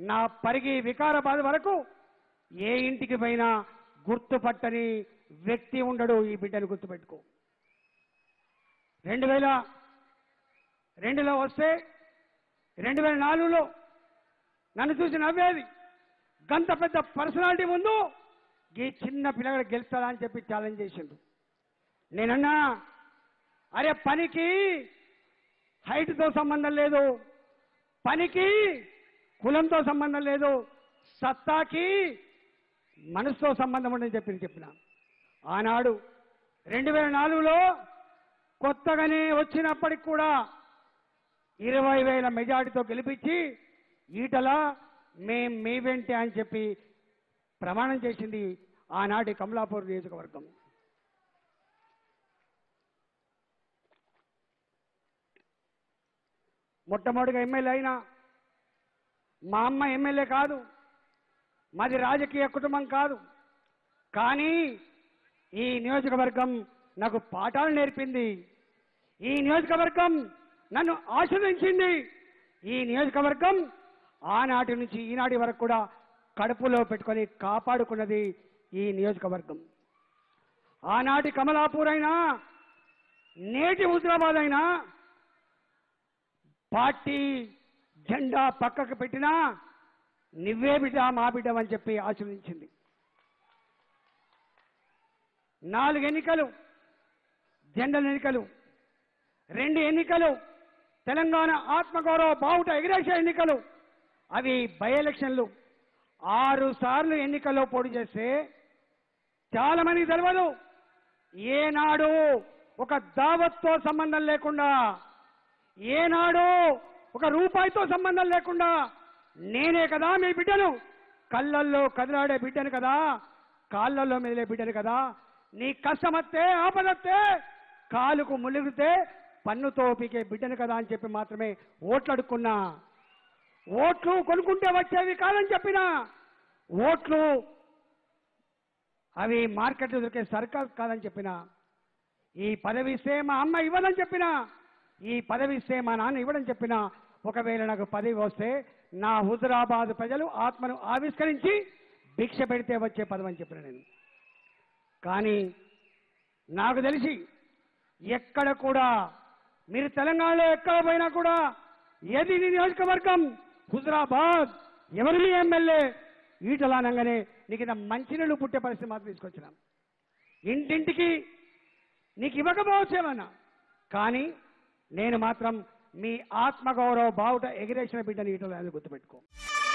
నా పరిగి వికారాబాద్ వరకు ఏ ఇంటికి పోయినా గుర్తుపట్టని వ్యక్తి ఉండడు ఈ బిడ్డను గుర్తుపెట్టుకో రెండు వేల రెండులో వస్తే రెండు వేల నాలుగులో నన్ను చూసి నవ్వేది గంత పెద్ద పర్సనాలిటీ ముందు ఈ చిన్న పిల్లగాడు గెలుస్తాడా అని చెప్పి ఛాలెంజ్ చేసిండు నేనన్నా అరే పనికి హైట్తో సంబంధం లేదు పనికి కులంతో సంబంధం లేదు సత్తాకి మనసుతో సంబంధం ఉండని చెప్పి చెప్పిన ఆనాడు రెండు వేల నాలుగులో కొత్తగానే వచ్చినప్పటికి కూడా ఇరవై వేల మెజార్టీతో గెలిపించి ఈటల మేం మీ వెంటే అని చెప్పి ప్రమాణం చేసింది ఆనాటి కమలాపూర్ నియోజకవర్గం మొట్టమొదటిగా ఎమ్మెల్యే అయినా మా అమ్మ ఎమ్మెల్యే కాదు మాది రాజకీయ కుటుంబం కాదు కానీ ఈ నియోజకవర్గం నాకు పాఠాలు నేర్పింది ఈ నియోజకవర్గం నన్ను ఆశ్రయించింది ఈ నియోజకవర్గం ఆనాటి నుంచి ఈనాటి వరకు కూడా కడుపులో పెట్టుకొని కాపాడుకున్నది ఈ నియోజకవర్గం ఆనాటి కమలాపూర్ అయినా నేటి హుజరాబాద్ అయినా పార్టీ జెండా పక్కకు పెట్టినా నువ్వే బిడ్డ మా బిడ్డ అని చెప్పి ఆశీర్వదించింది నాలుగు ఎన్నికలు జనరల్ ఎన్నికలు రెండు ఎన్నికలు తెలంగాణ ఆత్మగౌరవ బావుట ఎగిరేసే ఎన్నికలు అవి బై ఎలక్షన్లు ఆరు సార్లు ఎన్నికల్లో పోటీ చేస్తే చాలా మందికి తెలియదు ఏనాడు ఒక దావత్తో సంబంధం లేకుండా ఏనాడు ఒక రూపాయితో సంబంధం లేకుండా నేనే కదా మీ బిడ్డను కళ్ళల్లో కదిలాడే బిడ్డను కదా కాళ్ళల్లో మెదిలే బిడ్డను కదా నీ కష్టమత్తే ఆపదత్తే కాలుకు ములిగితే పన్నుతో పీకే బిడ్డను కదా అని చెప్పి మాత్రమే ఓట్లు అడుక్కున్నా ఓట్లు కొనుక్కుంటే వచ్చేవి కాదని చెప్పినా ఓట్లు అవి మార్కెట్లో దొరికే సర్కార్ కాదని చెప్పినా ఈ పదవి ఇస్తే మా అమ్మ ఇవ్వదని చెప్పినా ఈ పదవి ఇస్తే మా నాన్న ఇవ్వడని చెప్పినా ఒకవేళ నాకు పదవి వస్తే నా హుజరాబాద్ ప్రజలు ఆత్మను ఆవిష్కరించి భిక్ష పెడితే వచ్చే పదవి అని చెప్పిన నేను కానీ నాకు తెలిసి ఎక్కడ కూడా మీరు తెలంగాణలో ఎక్కడ పోయినా కూడా ఏది నీ నియోజకవర్గం హుజరాబాద్ ఎవరి మీ ఎమ్మెల్యే ఈటలానంగానే నీకు ఇంత మంచినీళ్ళు పుట్టే పరిస్థితి మాత్రం తీసుకొచ్చినాం ఇంటింటికి నీకు ఇవ్వకపోవచ్చేమన్నా కానీ నేను మాత్రం మీ ఆత్మగౌరవ బావుట ఎగిరేసిన బిడ్డని ఈటలో గుర్తుపెట్టుకో